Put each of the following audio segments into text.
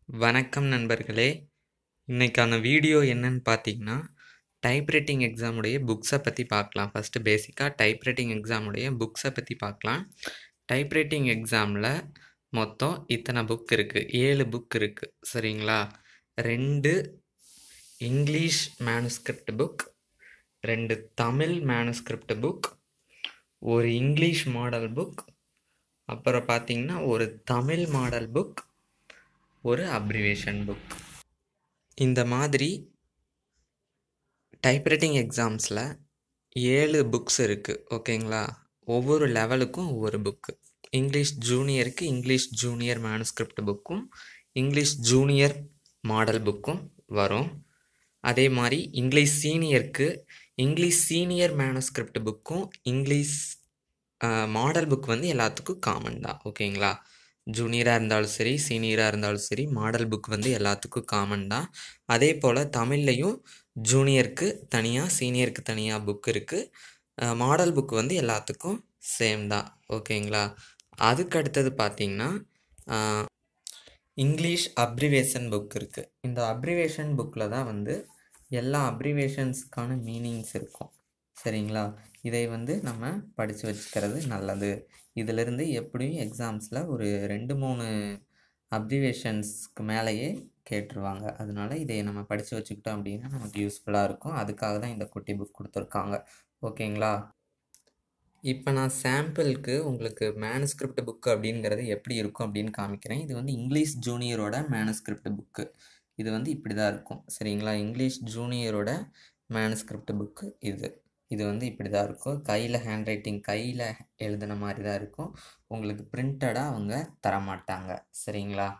வணக்கம் நண்பர்களே இன்னைக்கான வீடியோ என்னன்னு பார்த்தீங்கன்னா டைப்ரைட்டிங் எக்ஸாமுடைய புக்ஸை பற்றி பார்க்கலாம் ஃபஸ்ட்டு பேசிக்காக டைப்ரைட்டிங் எக்ஸாமுடைய புக்ஸை பற்றி பார்க்கலாம் டைப்ரைட்டிங் எக்ஸாமில் மொத்தம் இத்தனை புக் இருக்குது ஏழு புக் இருக்குது சரிங்களா ரெண்டு இங்கிலீஷ் மேனுஸ்கிரிப்ட் புக் ரெண்டு தமிழ் மேனுஸ்கிரிப்ட் புக் ஒரு இங்கிலீஷ் மாடல் புக் அப்புறம் பார்த்தீங்கன்னா ஒரு தமிழ் மாடல் புக் ஒரு அப்ரிவேஷன் புக் இந்த மாதிரி டைப்ரைட்டிங் எக்ஸாம்ஸில் ஏழு புக்ஸ் இருக்குது ஓகேங்களா ஒவ்வொரு லெவலுக்கும் ஒவ்வொரு புக்கு இங்கிலீஷ் ஜூனியருக்கு இங்கிலீஷ் ஜூனியர் மேனுஸ்கிரிப்ட் புக்கும் இங்கிலீஷ் ஜூனியர் மாடல் புக்கும் வரும் அதே மாதிரி இங்கிலீஷ் சீனியருக்கு இங்கிலீஷ் சீனியர் மேனுஸ்கிரிப்ட் புக்கும் இங்கிலீஷ் மாடல் புக் வந்து எல்லாத்துக்கும் காமன் தான் ஓகேங்களா ஜூனியராக இருந்தாலும் சரி சீனியராக இருந்தாலும் சரி மாடல் புக் வந்து எல்லாத்துக்கும் காமன் தான் அதே போல் தமிழ்லையும் ஜூனியருக்கு தனியாக சீனியருக்கு தனியாக புக் இருக்குது மாடல் புக் வந்து எல்லாத்துக்கும் சேம் தான் ஓகேங்களா அதுக்கு அடுத்தது பார்த்திங்கன்னா இங்கிலீஷ் அப்ரிவேஷன் புக் இருக்குது இந்த அப்ரிவேஷன் புக்கில் தான் வந்து எல்லா அப்ரிவேஷன்ஸ்க்கான மீனிங்ஸ் இருக்கும் சரிங்களா இதை வந்து நம்ம படித்து வச்சுக்கிறது நல்லது இதிலிருந்து எப்படியும் எக்ஸாம்ஸில் ஒரு ரெண்டு மூணு அப்ரிவேஷன்ஸ்க்கு மேலேயே கேட்டுருவாங்க அதனால இதை நம்ம படித்து வச்சுக்கிட்டோம் அப்படின்னா நமக்கு யூஸ்ஃபுல்லாக இருக்கும் அதுக்காக தான் இந்த குட்டி புக் கொடுத்துருக்காங்க ஓகேங்களா இப்போ நான் சாம்பிளுக்கு உங்களுக்கு மேனுஸ்கிரிப்ட் புக்கு அப்படிங்கிறது எப்படி இருக்கும் அப்படின்னு காமிக்கிறேன் இது வந்து இங்கிலீஷ் ஜூனியரோட மேனுஸ்கிரிப்ட் புக்கு இது வந்து இப்படி தான் இருக்கும் சரிங்களா இங்கிலீஷ் ஜூனியரோட மேனுஸ்கிரிப்ட் புக்கு இது இது வந்து இப்படி தான் இருக்கும் கையில் ஹேண்ட் ரைட்டிங் கையில் எழுதின மாதிரி தான் இருக்கும் உங்களுக்கு பிரிண்டடாக அவங்க தரமாட்டாங்க சரிங்களா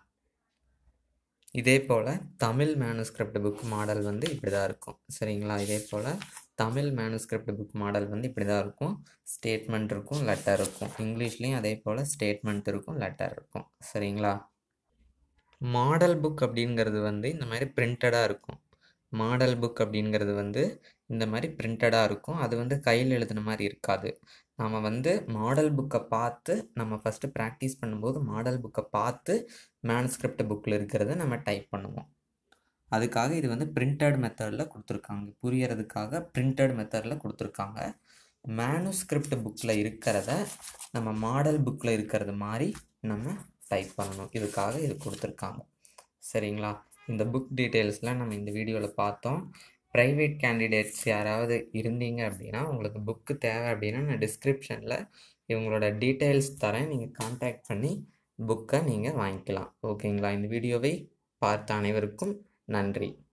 இதே போல் தமிழ் மேனுஸ்கிரிப்ட் புக் மாடல் வந்து இப்படி தான் இருக்கும் சரிங்களா இதே போல் தமிழ் மேனுஸ்கிரிப்ட் புக் மாடல் வந்து இப்படி தான் இருக்கும் ஸ்டேட்மெண்ட் இருக்கும் லெட்டர் இருக்கும் இங்கிலீஷ்லேயும் அதே போல் ஸ்டேட்மெண்ட் இருக்கும் லெட்டர் இருக்கும் சரிங்களா மாடல் புக் அப்படிங்கிறது வந்து இந்த மாதிரி பிரிண்டடாக இருக்கும் மாடல் புக் அப்படிங்கிறது வந்து இந்த மாதிரி பிரிண்டடாக இருக்கும் அது வந்து கையில் எழுதின மாதிரி இருக்காது நாம் வந்து மாடல் புக்கை பார்த்து நம்ம ஃபஸ்ட்டு ப்ராக்டிஸ் பண்ணும்போது மாடல் புக்கை பார்த்து மேனுஸ்கிரிப்ட் புக்கில் இருக்கிறத நம்ம டைப் பண்ணுவோம் அதுக்காக இது வந்து பிரிண்டட் மெத்தடில் கொடுத்துருக்காங்க புரியறதுக்காக பிரிண்டட் மெத்தடில் கொடுத்துருக்காங்க மேனுஸ்கிரிப்ட் புக்கில் இருக்கிறத நம்ம மாடல் புக்கில் இருக்கிறது மாதிரி நம்ம டைப் பண்ணணும் இதுக்காக இது கொடுத்துருக்காங்க சரிங்களா இந்த புக் டீட்டெயில்ஸ்லாம் நம்ம இந்த வீடியோவில் பார்த்தோம் ப்ரைவேட் கேண்டிடேட்ஸ் யாராவது இருந்தீங்க அப்படின்னா உங்களுக்கு புக்கு தேவை அப்படின்னா நான் டிஸ்கிரிப்ஷனில் இவங்களோட டீட்டெயில்ஸ் தரேன் நீங்கள் கான்டாக்ட் பண்ணி புக்கை நீங்கள் வாங்கிக்கலாம் ஓகேங்களா இந்த வீடியோவை பார்த்த அனைவருக்கும் நன்றி